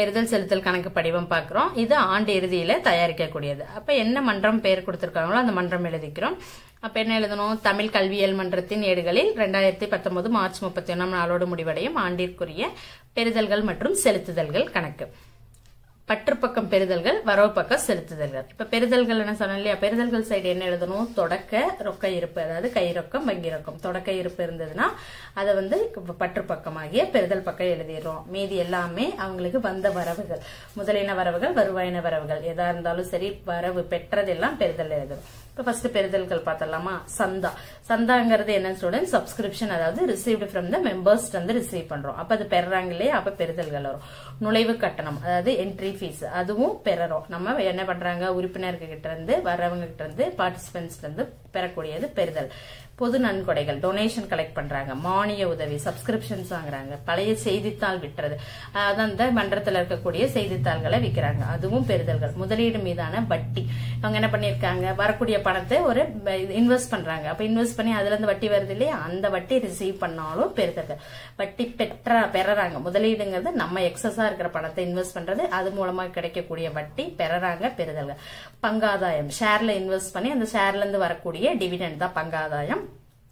பெறுதல் செலுத்தல் கணக்கு படிவம் பார்க்குறோம் இது ஆண்டு இறுதியில தயாரிக்கக்கூடியது அப்ப என்ன மன்றம் பேர் கொடுத்திருக்காங்களோ அந்த மன்றம் எழுதிக்கிறோம் அப்ப என்ன எழுதணும் தமிழ் கல்வியியல் மன்றத்தின் ஏடுகளில் ரெண்டாயிரத்தி பத்தொன்பது மார்ச் முப்பத்தி ஒன்னாம் நாளோடு முடிவடையும் ஆண்டிற்குரிய பெறுதல்கள் மற்றும் செலுத்துதல்கள் கணக்கு பற்றுப்பக்கம் பெறுதல்கள் வரவு பக்கம் செலுத்துதல்கள் இப்ப பெறுதல்கள் என்ன சொன்னேன் இல்லையா பெறுதல்கள் சைடு என்ன எழுதணும் தொடக்க ரொக்க இருப்பு அதாவது கை ரொக்கம் வங்கி ரொக்கம் தொடக்க இருப்பு இருந்ததுன்னா அதை வந்து பற்றுப்பக்கமாகிய பெறுதல் பக்கம் எழுதிடுறோம் மீதி எல்லாமே அவங்களுக்கு வந்த வரவுகள் முதலின வரவுகள் வருவாயின வரவுகள் எதா இருந்தாலும் சரி வரவு பெற்றதெல்லாம் பெறுதல் எழுதுறோம் இப்ப ஃபர்ஸ்ட் பெறுதல்கள் பார்த்தலாமா சந்தா சந்தாங்கிறது என்ன ஸ்டூடெண்ட் சப்ஸ்கிரிப்ஷன் அதாவது ரிசீவ்டு ஃப்ரம் த மெம்பர்ஸ் வந்து ரிசீவ் பண்றோம் அப்ப அது பெறாங்க இல்லையா அப்ப பெறுதல்கள் வரும் நுழைவு கட்டணம் அதாவது என்ட்ரி ஃபீஸ் அதுவும் பெறறோம் நம்ம என்ன பண்றாங்க உறுப்பினர்கள் கிட்ட இருந்து வர்றவங்க கிட்ட இருந்து பார்ட்டிசிபென்ட்ஸ்ல இருந்து பெறக்கூடியது பெறுதல் பொது நன்கொடைகள் டொனேஷன் கலெக்ட் பண்றாங்க மானிய உதவி சப்ஸ்கிரிப்ஷன்ஸ் வாங்குறாங்க பழைய செய்தித்தாள் விட்டுறது அதான் அந்த மன்றத்தில் இருக்கக்கூடிய செய்தித்தாள்களை விற்கிறாங்க அதுவும் பெறுதல்கள் முதலீடு மீதான வட்டி அவங்க என்ன பண்ணிருக்காங்க வரக்கூடிய பணத்தை ஒரு இன்வெஸ்ட் பண்றாங்க அப்ப இன்வெஸ்ட் பண்ணி அதுல இருந்து வட்டி வருது இல்லையா அந்த வட்டி ரிசீவ் பண்ணாலும் பெறுதல்கள் வட்டி பெற்ற பெறறாங்க முதலீடுங்கிறது நம்ம எக்ஸஸா இருக்கிற பணத்தை இன்வெஸ்ட் பண்றது அது மூலமா கிடைக்கக்கூடிய வட்டி பெறறாங்க பெறுதல்கள் பங்காதாயம் ஷேர்ல இன்வெஸ்ட் பண்ணி அந்த ஷேர்ல இருந்து வரக்கூடிய டிவிடெண்ட் தான் பங்காதாயம்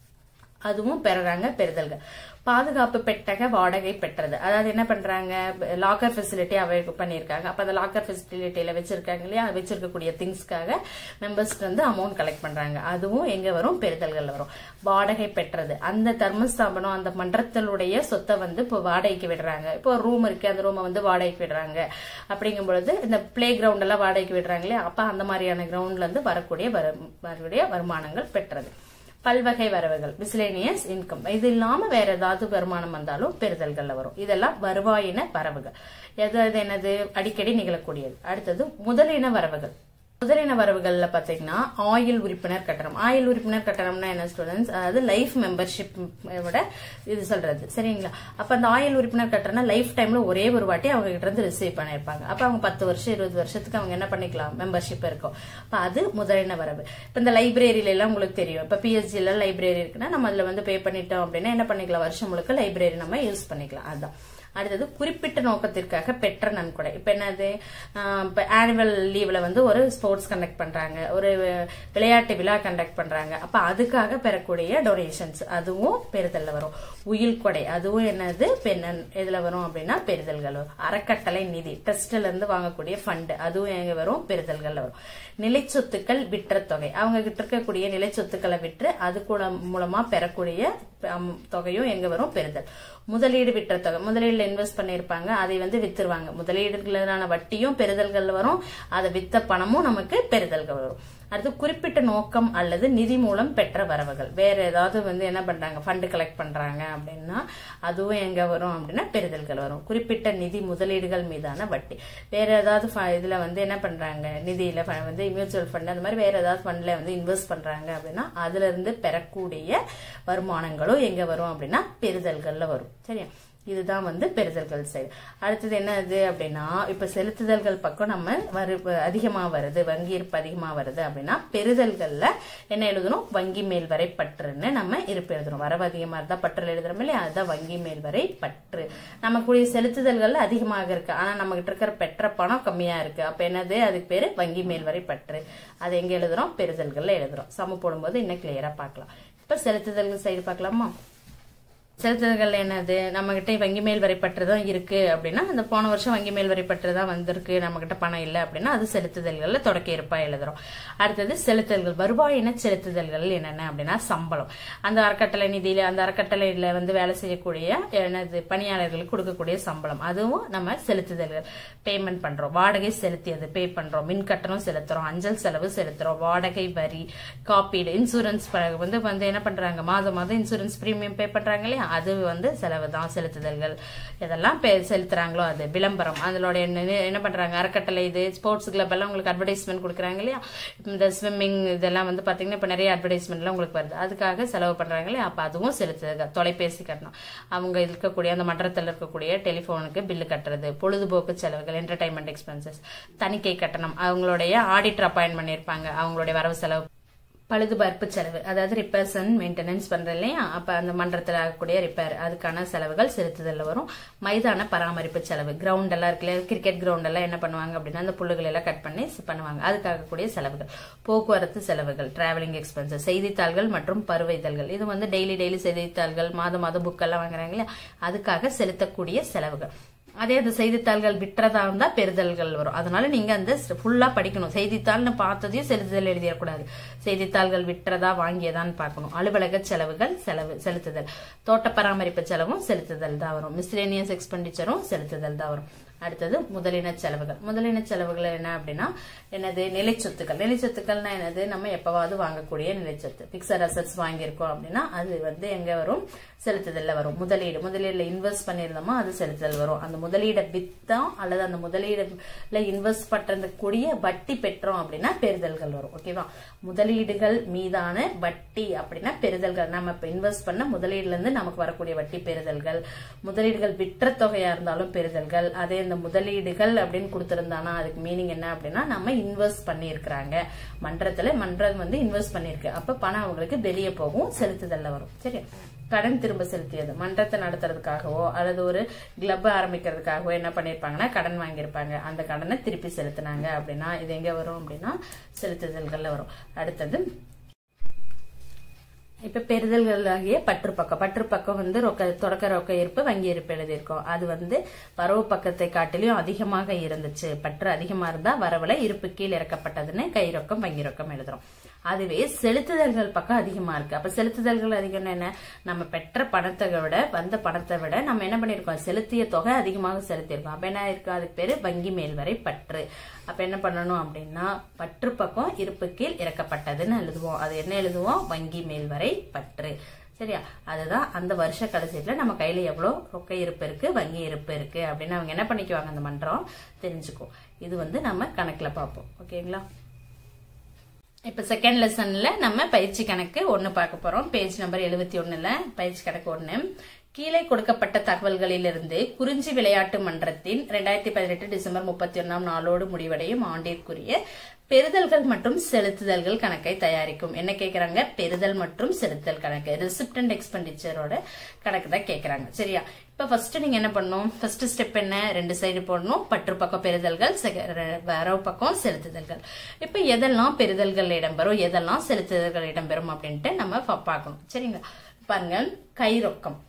அதுவும் பெறறாங்க பெறுதல்கள் பாதுகாப்பு பெட்டக வாடகை பெற்றது அதாவது என்ன பண்றாங்க லாக்கர் ஃபெசிலிட்டி அவை பண்ணிருக்காங்க அப்ப அந்த லாக்கர் ஃபெசிலிட்டியில வச்சிருக்காங்க இல்லையா வச்சிருக்கக்கூடிய திங்ஸ்க்காக மெம்பர்ஸ் வந்து அமௌண்ட் கலெக்ட் பண்றாங்க அதுவும் எங்க வரும் பெறுதல்கள் வரும் வாடகை பெற்றது அந்த தர்மஸ்தாபனம் அந்த மன்றத்தினுடைய சொத்தை வந்து இப்போ வாடகைக்கு விடுறாங்க இப்போ ரூம் இருக்கு அந்த ரூமை வந்து வாடகைக்கு விடுறாங்க அப்படிங்கும் பொழுது இந்த பிளே கிரவுண்ட் எல்லாம் வாடகைக்கு விடுறாங்க இல்லையா அப்ப அந்த மாதிரியான கிரவுண்ட்ல இருந்து வரக்கூடிய வரக்கூடிய வருமானங்கள் பெற்றது பல்வகை வரவுகள் மிஸ்லேனியஸ் இன்கம் இது இல்லாம வேற ஏதாவது வருமானம் வந்தாலும் பெறுதல்கள்ல வரும் இதெல்லாம் வருவாயின வரவுகள் எது எது என்னது அடிக்கடி நிகழக்கூடியது அடுத்தது முதலின வரவுகள் முதலின வரவுகள்ல பாத்தீங்கன்னா ஆயில் உறுப்பினர் கட்டணம் ஆயில் உறுப்பினர் கட்டணம்னா என்ன ஸ்டூடெண்ட்ஸ் அதாவது லைஃப் மெம்பர்ஷிப் விட இது சொல்றது சரிங்களா அப்ப அந்த ஆயில் உறுப்பினர் கட்டணம் லைஃப் டைம்ல ஒரே ஒரு வாட்டி அவங்க கிட்ட இருந்து ரிசீவ் பண்ணிருப்பாங்க அப்ப அவங்க பத்து வருஷம் இருபது வருஷத்துக்கு அவங்க என்ன பண்ணிக்கலாம் மெம்பர்ஷிப் இருக்கும் அப்ப அது முதலின வரவு இப்ப இந்த லைப்ரரியில எல்லாம் உங்களுக்கு தெரியும் இப்ப பிஎஸ்சில லைப்ரரி இருக்குன்னா நம்ம அதுல வந்து பே பண்ணிட்டோம் அப்படின்னா என்ன பண்ணிக்கலாம் வருஷம் முழுக்க லைப்ரரி நம்ம யூஸ் பண்ணிக்கலாம் அதுதான் அடுத்தது குறிப்பிட்ட நோக்கத்திற்காக பெற்ற நன்கொடை இப்ப என்னது இப்ப ஆனுவல் லீவ்ல வந்து ஒரு ஸ்போர்ட்ஸ் கண்டக்ட் பண்றாங்க ஒரு விளையாட்டு விழா கண்டக்ட் பண்றாங்க அப்ப அதுக்காக பெறக்கூடிய டொனேஷன்ஸ் அதுவும் பெறுதல்ல வரும் உயில் கொடை அதுவும் என்னது பெண்ணன் எதுல வரும் அப்படின்னா பெறுதல்கள் வரும் அறக்கட்டளை நிதி ட்ரஸ்ட்ல இருந்து வாங்கக்கூடிய ஃபண்ட் அதுவும் எங்க வரும் பெறுதல்கள்ல வரும் நிலை சொத்துக்கள் விற்ற தொகை அவங்க கிட்ட இருக்கக்கூடிய நிலை சொத்துக்களை விற்று அது கூட மூலமா பெறக்கூடிய தொகையும் எங்க வரும் பெறுதல் முதலீடு விற்ற தொகை முதலீடுல இன்வெஸ்ட் பண்ணிருப்பாங்க அதை வந்து வித்துருவாங்க முதலீடுகளான வட்டியும் பெறுதல்கள் வரும் அதை வித்த பணமும் நமக்கு பெறுதல்கள் வரும் அடுத்து குறிப்பிட்ட நோக்கம் அல்லது நிதி மூலம் பெற்ற வரவுகள் வேற ஏதாவது வந்து என்ன பண்றாங்க ஃபண்டு கலெக்ட் பண்றாங்க அப்படின்னா அதுவும் எங்க வரும் அப்படின்னா பெறுதல்கள் வரும் குறிப்பிட்ட நிதி முதலீடுகள் மீதான வட்டி வேற ஏதாவது இதுல வந்து என்ன பண்றாங்க நிதியில வந்து மியூச்சுவல் ஃபண்ட் அந்த மாதிரி வேற ஏதாவது ஃபண்ட்ல வந்து இன்வெஸ்ட் பண்றாங்க அப்படின்னா அதுல இருந்து பெறக்கூடிய வருமானங்களும் எங்க வரும் அப்படின்னா பெறுதல்கள்ல வரும் சரியா இதுதான் வந்து பெறுதல்கள் சைடு அடுத்தது என்னது அப்படின்னா இப்ப செலுத்துதல்கள் பக்கம் நம்ம வரு அதிகமா வருது வங்கி இருப்பு அதிகமா வருது அப்படின்னா பெறுதல்கள்ல என்ன எழுதணும் வங்கி மேல் வரை பற்றுன்னு நம்ம இருப்பு எழுதணும் வரவு அதிகமா இருந்தா பற்று எழுதுறோம் இல்லையா அதுதான் வங்கி மேல் வரை பற்று நமக்குரிய செலுத்துதல்கள் அதிகமாக இருக்கு ஆனா நம்ம கிட்ட இருக்கிற பெற்ற பணம் கம்மியா இருக்கு அப்ப என்னது அதுக்கு பேரு வங்கி மேல் வரை பற்று அது எங்க எழுதுறோம் பெறுதல்கள்ல எழுதுறோம் சம போடும்போது இன்னும் கிளியரா பார்க்கலாம் இப்ப செலுத்துதல்கள் சைடு பார்க்கலாமா செலுத்துதல்கள் என்னது நம்ம கிட்ட வங்கி மேல் வரைப்பற்று தான் இருக்கு அப்படின்னா அந்த போன வருஷம் வங்கி மேல் வரைப்பற்று தான் வந்திருக்கு நம்ம கிட்ட பணம் இல்லை அப்படின்னா அது செலுத்துதல்கள்ல தொடக்க இருப்பா எழுதுறோம் அடுத்தது செலுத்துதல்கள் வருவாயின செலுத்துதல்கள் என்னென்ன அப்படின்னா சம்பளம் அந்த அறக்கட்டளை நிதியில அந்த அறக்கட்டளையில வந்து வேலை செய்யக்கூடிய என்னது பணியாளர்களுக்கு கொடுக்கக்கூடிய சம்பளம் அதுவும் நம்ம செலுத்துதல்கள் பேமெண்ட் பண்றோம் வாடகை செலுத்தியது பே பண்றோம் மின் கட்டணம் செலுத்துறோம் அஞ்சல் செலவு செலுத்துறோம் வாடகை வரி காப்பீடு இன்சூரன்ஸ் வந்து வந்து என்ன பண்றாங்க மாதம் மாதம் இன்சூரன்ஸ் பிரீமியம் பே பண்றாங்க இல்லையா அது வந்து செலவு தான் செலுத்துதல்கள் இதெல்லாம் செலுத்துறாங்களோ அது விளம்பரம் அதனுடைய என்ன பண்றாங்க அறக்கட்டளை இது ஸ்போர்ட்ஸ் கிளப் எல்லாம் உங்களுக்கு அட்வர்டைஸ்மெண்ட் கொடுக்குறாங்க இல்லையா இந்த ஸ்விம்மிங் இதெல்லாம் வந்து பாத்தீங்கன்னா இப்ப நிறைய அட்வர்டைஸ்மெண்ட்லாம் உங்களுக்கு வருது அதுக்காக செலவு பண்றாங்க இல்லையா அப்ப அதுவும் செலுத்துதல்கள் தொலைபேசி கட்டணம் அவங்க இருக்கக்கூடிய அந்த மன்றத்தில் இருக்கக்கூடிய டெலிபோனுக்கு பில்லு கட்டுறது பொழுதுபோக்கு செலவுகள் என்டர்டைன்மெண்ட் எக்ஸ்பென்சஸ் தணிக்கை கட்டணம் அவங்களுடைய ஆடிட்டர் அப்பாயின்ட் பண்ணியிருப்பாங்க அவங்களுடைய வரவு செலவு பழுதுபார்ப்பு செலவு அதாவது ரிப்பேர்ஸ் அண்ட் மெயின்டெனன்ஸ் பண்றோம் இல்லையா அப்ப அந்த மன்றத்தில் ஆகக்கூடிய ரிப்பேர் அதுக்கான செலவுகள் செலுத்துதல்ல வரும் மைதான பராமரிப்பு செலவு கிரவுண்ட் எல்லாம் இருக்குல்ல கிரிக்கெட் கிரவுண்ட் எல்லாம் என்ன பண்ணுவாங்க அப்படின்னா அந்த புல்லுகள் எல்லாம் கட் பண்ணி பண்ணுவாங்க அதுக்காக கூடிய செலவுகள் போக்குவரத்து செலவுகள் டிராவலிங் எக்ஸ்பென்சஸ் செய்தித்தாள்கள் மற்றும் பருவைதல்கள் இது வந்து டெய்லி டெய்லி செய்தித்தாள்கள் மாதம் மாதம் புக்கெல்லாம் வாங்குறாங்க இல்லையா அதுக்காக செலுத்தக்கூடிய செலவுகள் அதே அந்த செய்தித்தாள்கள் விட்டுறதா இருந்தா பெறுதல்கள் வரும் அதனால நீங்க அந்த ஃபுல்லா படிக்கணும் செய்தித்தாள்னு பார்த்ததையும் செலுத்துதல் எழுதிடக்கூடாது செய்தித்தாள்கள் விட்டுறதா வாங்கியதான்னு பார்க்கணும் அலுவலக செலவுகள் செலவு செலுத்துதல் தோட்ட பராமரிப்பு செலவும் செலுத்துதல் தான் வரும் மிஸ்லேனியஸ் எக்ஸ்பெண்டிச்சரும் செலுத்துதல் தான் வரும் அடுத்தது முதலின செலவுகள் முதலின செலவுகள் என்ன அப்படின்னா என்னது நிலைச்சொத்துக்கள் நிலைச்சொத்துக்கள்னா என்னது நம்ம எப்பவாவது வாங்கக்கூடிய நிலைச்சொத்து பிக்சர் அசட்ஸ் வாங்கியிருக்கோம் அப்படின்னா அது வந்து எங்க வரும் செலுத்துதல்ல வரும் முதலீடு முதலீடுல இன்வெஸ்ட் பண்ணியிருந்தோமா அது செலுத்துதல் வரும் அந்த முதலீட வித்தோம் அல்லது அந்த முதலீடுல இன்வெஸ்ட் பண்றதுக்கூடிய வட்டி பெற்றோம் அப்படின்னா பெறுதல்கள் வரும் ஓகேவா முதலீடுகள் மீதான வட்டி அப்படின்னா பெறுதல்கள் நம்ம இப்ப இன்வெஸ்ட் பண்ண முதலீடுல இருந்து நமக்கு வரக்கூடிய வட்டி பெறுதல்கள் முதலீடுகள் விற்ற தொகையா இருந்தாலும் பெறுதல்கள் அதே இந்த முதலீடுகள் அப்படின்னு கொடுத்திருந்தானா அதுக்கு மீனிங் என்ன அப்படின்னா நம்ம இன்வெஸ்ட் பண்ணியிருக்கிறாங்க மன்றத்துல மன்றம் வந்து இன்வெஸ்ட் பண்ணிருக்கு அப்ப பணம் அவங்களுக்கு வெளியே போகும் செலுத்துதல்ல வரும் சரி கடன் திரும்ப செலுத்தியது மன்றத்தை நடத்துறதுக்காகவோ அல்லது ஒரு கிளப் ஆரம்பிக்கிறதுக்காகவோ என்ன பண்ணிருப்பாங்கன்னா கடன் வாங்கியிருப்பாங்க அந்த கடனை திருப்பி செலுத்தினாங்க அப்படின்னா இது எங்க வரும் அப்படின்னா செலுத்துதல்கள்ல வரும் அடுத்தது இப்ப பெறுதல்கள் ஆகிய பற்று பக்கம் பற்று பக்கம் வந்து ரொக்க தொடக்க ரொக்க இருப்பு வங்கி இருப்பு எழுதியிருக்கோம் அது வந்து வரவு பக்கத்தை காட்டிலும் அதிகமாக இருந்துச்சு பற்று அதிகமா இருந்தா வரவுல இருப்பு கீழ் இறக்கப்பட்டதுன்னு கை ரொக்கம் வங்கி ரொக்கம் எழுதுறோம் அதுவே செலுத்துதல்கள் பக்கம் அதிகமா இருக்கு அப்ப செலுத்துதல்கள் அதிகம்னு என்ன நம்ம பெற்ற பணத்தை விட வந்த பணத்தை விட நம்ம என்ன பண்ணிருக்கோம் செலுத்திய தொகை அதிகமாக செலுத்தியிருக்கோம் அப்ப என்ன இருக்கு அதுக்கு பேரு வங்கி மேல்வரை பற்று அப்ப என்ன பண்ணணும் அப்படின்னா பற்று பக்கம் இருப்பு கீழ் இறக்கப்பட்டதுன்னு எழுதுவோம் அது என்ன எழுதுவோம் வங்கி மேல்வரை பற்று சரியா அதுதான் அந்த வருஷ கடைசியில நம்ம கையில எவ்வளவு ரொக்க இருப்பு இருக்கு வங்கி இருப்பு இருக்கு அப்படின்னு அவங்க என்ன பண்ணிக்குவாங்க அந்த மன்றம் தெரிஞ்சுக்கும் இது வந்து நம்ம கணக்குல பார்ப்போம் ஓகேங்களா இப்ப செகண்ட் லெசன்ல நம்ம பயிற்சி கணக்கு ஒன்னு பார்க்க போறோம் பேஜ் நம்பர் எழுபத்தி ஒண்ணுல பயிற்சி கணக்கு ஒண்ணு கீழே கொடுக்கப்பட்ட தகவல்களிலிருந்து குறிஞ்சி விளையாட்டு மன்றத்தின் ரெண்டாயிரத்தி பதினெட்டு டிசம்பர் முப்பத்தி ஒன்னாம் நாளோடு முடிவடையும் ஆண்டிற்குரிய பெறுதல்கள் மற்றும் செலுத்துதல்கள் கணக்கை தயாரிக்கும் என்ன கேக்குறாங்க பெறுதல் மற்றும் செலுத்தல் கணக்கு ரிசிப்ட் அண்ட் எக்ஸ்பெண்டிச்சரோட கணக்கு தான் கேக்குறாங்க சரியா இப்ப ஃபர்ஸ்ட் நீங்க என்ன பண்ணணும் ஃபர்ஸ்ட் ஸ்டெப் என்ன ரெண்டு சைடு போடணும் பற்று பக்கம் பெறுதல்கள் வரவு பக்கம் செலுத்துதல்கள் இப்ப எதெல்லாம் பெறுதல்கள் இடம்பெறும் எதெல்லாம் செலுத்துதல்கள் இடம்பெறும் அப்படின்ட்டு நம்ம பார்க்கணும் சரிங்களா பாருங்க கை ரொக்கம்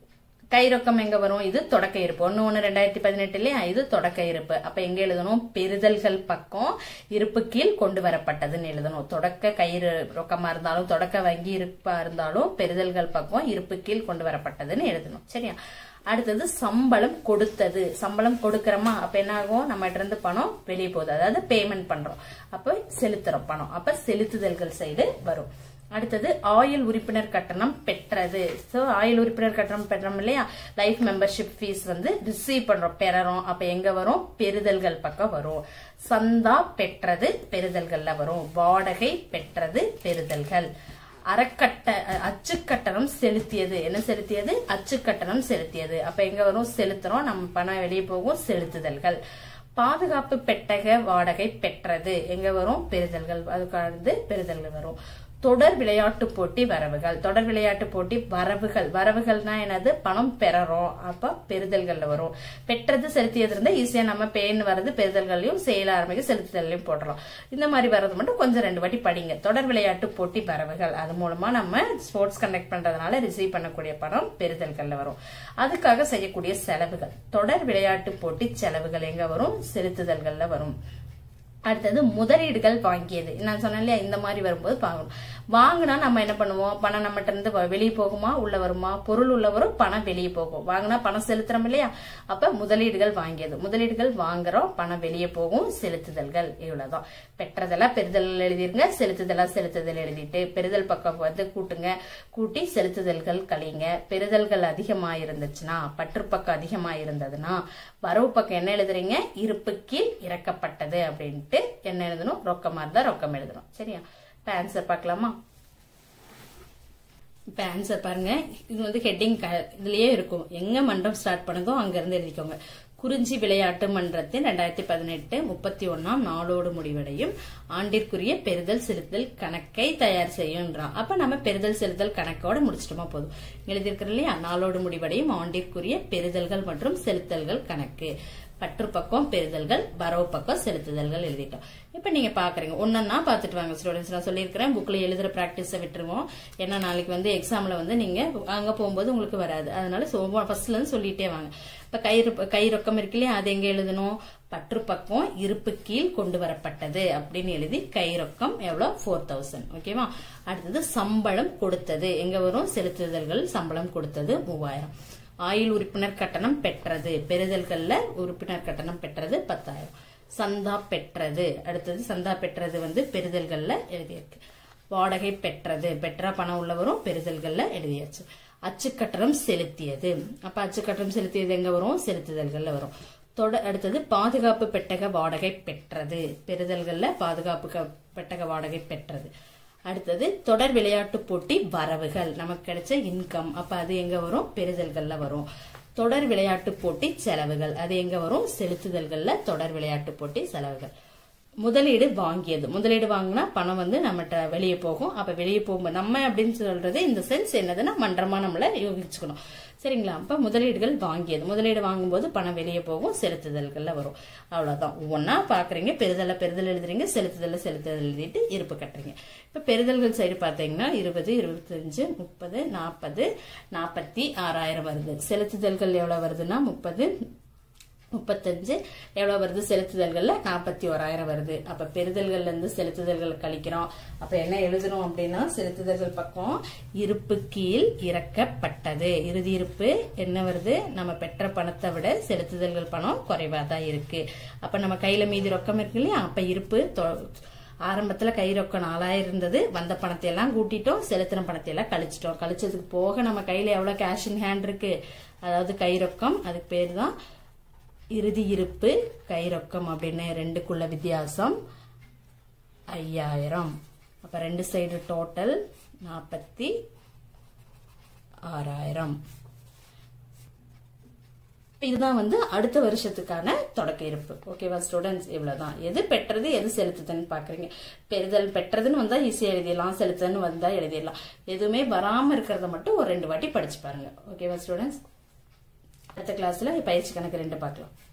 கை ரொக்கம் எங்க வரும் இது தொடக்க இருப்பு ஒன்னு ஒன்னு ரெண்டாயிரத்தி பதினெட்டு இல்லையா இது தொடக்க இருப்பு அப்ப எங்க எழுதணும் பெறுதல்கள் பக்கம் இருப்பு கீழ் கொண்டு வரப்பட்டதுன்னு எழுதணும் தொடக்க கை ரொக்கமா இருந்தாலும் தொடக்க வங்கி இருப்பா இருந்தாலும் பெறுதல்கள் பக்கம் இருப்பு கீழ் கொண்டு வரப்பட்டதுன்னு எழுதணும் சரியா அடுத்தது சம்பளம் கொடுத்தது சம்பளம் கொடுக்கறோமா அப்ப என்ன ஆகும் நம்ம இருந்து பணம் வெளியே போகுது அதாவது பேமெண்ட் பண்றோம் அப்ப செலுத்துறோம் பணம் அப்ப செலுத்துதல்கள் சைடு வரும் அடுத்தது ஆயுள் உறுப்பினர் கட்டணம் பெற்றது சோ ஆயுள் உறுப்பினர் கட்டணம் பெற்றோம் இல்லையா லைஃப் மெம்பர்ஷிப் ஃபீஸ் வந்து ரிசீவ் பண்றோம் பெறறோம் அப்ப எங்க வரும் பெறுதல்கள் பக்கம் வரும் சந்தா பெற்றது பெறுதல்கள்ல வரும் வாடகை பெற்றது பெறுதல்கள் அறக்கட்ட அச்சுக்கட்டணம் செலுத்தியது என்ன செலுத்தியது அச்சுக்கட்டணம் செலுத்தியது அப்ப எங்க வரும் செலுத்துறோம் நம்ம பணம் வெளியே போகும் செலுத்துதல்கள் பாதுகாப்பு பெட்டக வாடகை பெற்றது எங்க வரும் பெறுதல்கள் அதுக்கானது பெறுதல்கள் வரும் தொடர் விளையாட்டு போட்டி வரவுகள் தொடர் விளையாட்டு போட்டி வரவுகள் வரவுகள்னா என்னது பணம் பெறறோம் அப்ப பெறுதல்கள்ல வரும் பெற்றது செலுத்தியது இருந்தா ஈஸியா நம்ம பேன் வர்றது பெறுதல்களையும் செயல ஆரம்பிக்க செலுத்துதலையும் போடுறோம் இந்த மாதிரி வர்றது மட்டும் கொஞ்சம் ரெண்டு வாட்டி படிங்க தொடர் விளையாட்டு போட்டி வரவுகள் அது மூலமா நம்ம ஸ்போர்ட்ஸ் கண்டக்ட் பண்றதுனால ரிசீவ் பண்ணக்கூடிய பணம் பெறுதல்கள்ல வரும் அதுக்காக செய்யக்கூடிய செலவுகள் தொடர் விளையாட்டு போட்டி செலவுகள் எங்க வரும் செலுத்துதல்கள்ல வரும் அடுத்தது முதலீடுகள் வாங்கியது நான் சொன்னேன் இல்லையா இந்த மாதிரி வரும்போது வாங்கணும் வாங்கினா நம்ம என்ன பண்ணுவோம் பணம் நம்மகிட்ட இருந்து வெளியே போகுமா உள்ள வருமா பொருள் உள்ள வரும் பணம் வெளியே போகும் வாங்கினா பணம் செலுத்துறோம் இல்லையா அப்ப முதலீடுகள் வாங்கியது முதலீடுகள் வாங்குறோம் பணம் வெளியே போகும் செலுத்துதல்கள் இவ்வளவுதான் பெற்றதெல்லாம் பெறுதல் எழுதிருங்க செலுத்துதலா செலுத்துதல் எழுதிட்டு பெறுதல் பக்கம் வந்து கூட்டுங்க கூட்டி செலுத்துதல்கள் கழிங்க பெறுதல்கள் அதிகமா இருந்துச்சுன்னா பற்று பக்கம் அதிகமா இருந்ததுன்னா வரவு பக்கம் என்ன எழுதுறீங்க இருப்பு கீழ் இறக்கப்பட்டது அப்படின்ட்டு என்ன எழுதணும் ரொக்கமா இருந்தா ரொக்கம் எழுதணும் சரியா இப்ப ஆன்சர் பார்க்கலாமா இப்ப ஆன்சர் பாருங்க இது வந்து ஹெட்டிங் இதுலயே இருக்கும் எங்க மண்டபம் ஸ்டார்ட் பண்ணதோ அங்க இருந்து எழுதிக்கோங்க குறிஞ்சி விளையாட்டு மன்றத்தின் ரெண்டாயிரத்தி பதினெட்டு முப்பத்தி ஒன்னாம் நாளோடு முடிவடையும் ஆண்டிற்குரிய பெறுதல் செலுத்தல் கணக்கை தயார் செய்யும்ன்றான் அப்ப நம்ம பெறுதல் செலுத்தல் கணக்கோட முடிச்சிட்டோமா போதும் எழுதியிருக்கிறோம் இல்லையா நாளோடு முடிவடையும் ஆண்டிற்குரிய பெறுதல்கள் மற்றும் செலுத்தல்கள் கணக்கு பற்று பக்கம் பெறுதல்கள் வரவு பக்கம் செலுத்துதல்கள் எழுதிட்டோம் இப்ப நீங்க பாக்குறீங்க ஒன்னொன்னா பாத்துட்டு வாங்க ஸ்டூடெண்ட்ஸ் நான் சொல்லியிருக்கிறேன் புக்ல எழுதுற பிராக்டிஸ விட்டுருவோம் ஏன்னா நாளைக்கு வந்து எக்ஸாம்ல வந்து நீங்க அங்க போகும்போது உங்களுக்கு வராது அதனால ஃபர்ஸ்ட்ல இருந்து சொல்லிட்டே வாங்க இப்ப கை ரொ- கை ரொக்கம் இருக்கு இல்லையா அது எங்க எழுதணும் பற்று பக்கம் இருப்பு கீழ் கொண்டு வரப்பட்டது அப்படின்னு எழுதி கை ரொக்கம் எவ்வளவு ஃபோர் தௌசண்ட் ஓகேவா அடுத்தது சம்பளம் கொடுத்தது எங்க வரும் செலுத்துதல்கள் சம்பளம் கொடுத்தது மூவாயிரம் ஆயுள் உறுப்பினர் கட்டணம் பெற்றது பெறுதல்கள்ல உறுப்பினர் கட்டணம் பெற்றது பத்தாயிரம் சந்தா பெற்றது அடுத்தது சந்தா பெற்றது வந்து பெறுதல்கள்ல எழுதியிருக்கு வாடகை பெற்றது பெற்றா பணம் உள்ளவரும் பெறுதல்கள்ல எழுதியாச்சு அச்சுக்கட்டணம் செலுத்தியது அப்ப அச்சுக்கட்டணம் செலுத்தியது எங்க வரும் செலுத்துதல்கள்ல வரும் தொட அடுத்தது பாதுகாப்பு பெட்டக வாடகை பெற்றது பெறுதல்கள்ல பாதுகாப்பு க- பெட்டக வாடகை பெற்றது அடுத்தது தொடர் விளையாட்டு போட்டி வரவுகள் நமக்கு கிடைச்ச இன்கம் அப்ப அது எங்க வரும் பெறுதல்கள்ல வரும் தொடர் விளையாட்டு போட்டி செலவுகள் அது எங்க வரும் செலுத்துதல்கள்ல தொடர் விளையாட்டு போட்டி செலவுகள் முதலீடு வாங்கியது முதலீடு வாங்கினா பணம் வந்து நம்மகிட்ட வெளியே போகும் அப்ப வெளியே போகும்போது நம்ம அப்படின்னு சொல்றது இந்த சென்ஸ் என்னதுன்னா மன்றமா நம்மள யோகிச்சுக்கணும் சரிங்களா அப்ப முதலீடுகள் வாங்கியது முதலீடு வாங்கும்போது பணம் வெளியே போகும் செலுத்துதல்கள்ல வரும் அவ்வளவுதான் ஒவ்வொன்னா பாக்குறீங்க பெறுதல்ல பெறுதல் எழுதுறீங்க செலுத்துதல்ல செலுத்துதல் எழுதிட்டு இருப்பு கட்டுறீங்க இப்ப பெறுதல்கள் சைடு பாத்தீங்கன்னா இருபது இருபத்தஞ்சு முப்பது நாற்பது நாற்பத்தி ஆறாயிரம் வருது செலுத்துதல்கள் எவ்வளவு வருதுன்னா முப்பது முப்பத்தஞ்சு எவ்வளவு வருது செலுத்துதல்கள்ல நாற்பத்தி ஓராயிரம் வருது அப்ப பெறுதல்கள்ல இருந்து செலுத்துதல்கள் கழிக்கிறோம் அப்ப என்ன எழுதணும் அப்படின்னா செலுத்துதல்கள் பக்கம் இருப்பு கீழ் இறக்கப்பட்டது இறுதி இருப்பு என்ன வருது நம்ம பெற்ற பணத்தை விட செலுத்துதல்கள் பணம் குறைவா தான் இருக்கு அப்ப நம்ம கையில மீதி ரொக்கம் இருக்கு இல்லையா அப்ப இருப்பு தொ- ஆரம்பத்துல கை ரொக்கம் நாலாயிரம் இருந்தது வந்த பணத்தை எல்லாம் கூட்டிட்டோம் செலுத்தின பணத்தை எல்லாம் கழிச்சிட்டோம் கழிச்சதுக்கு போக நம்ம கையில எவ்வளவு கேஷ் இன் ஹேண்ட் இருக்கு அதாவது கை ரொக்கம் அதுக்கு பேர் தான் இறுதி இருப்பு கை ரொக்கம் அப்படின்னு ரெண்டுக்குள்ள வித்தியாசம் ஐயாயிரம் அப்ப ரெண்டு சைடு டோட்டல் நாற்பத்தி ஆறாயிரம் இதுதான் வந்து அடுத்த வருஷத்துக்கான தொடக்க இருப்பு ஓகேவா ஸ்டூடெண்ட்ஸ் இவ்வளவுதான் எது பெற்றது எது செலுத்துதுன்னு பாக்குறீங்க பெறுதல் பெற்றதுன்னு வந்தா ஈஸியா எழுதிடலாம் செலுத்துன்னு வந்தா எழுதிடலாம் எதுவுமே வராம இருக்கிறத மட்டும் ஒரு ரெண்டு வாட்டி படிச்சு பாருங்க ஓகேவா ஸ்டூடெண்ட்ஸ் அடுத்த கிளாஸ்ல பயிற்சி கணக்கு ரெண்டு பார்க்கலாம்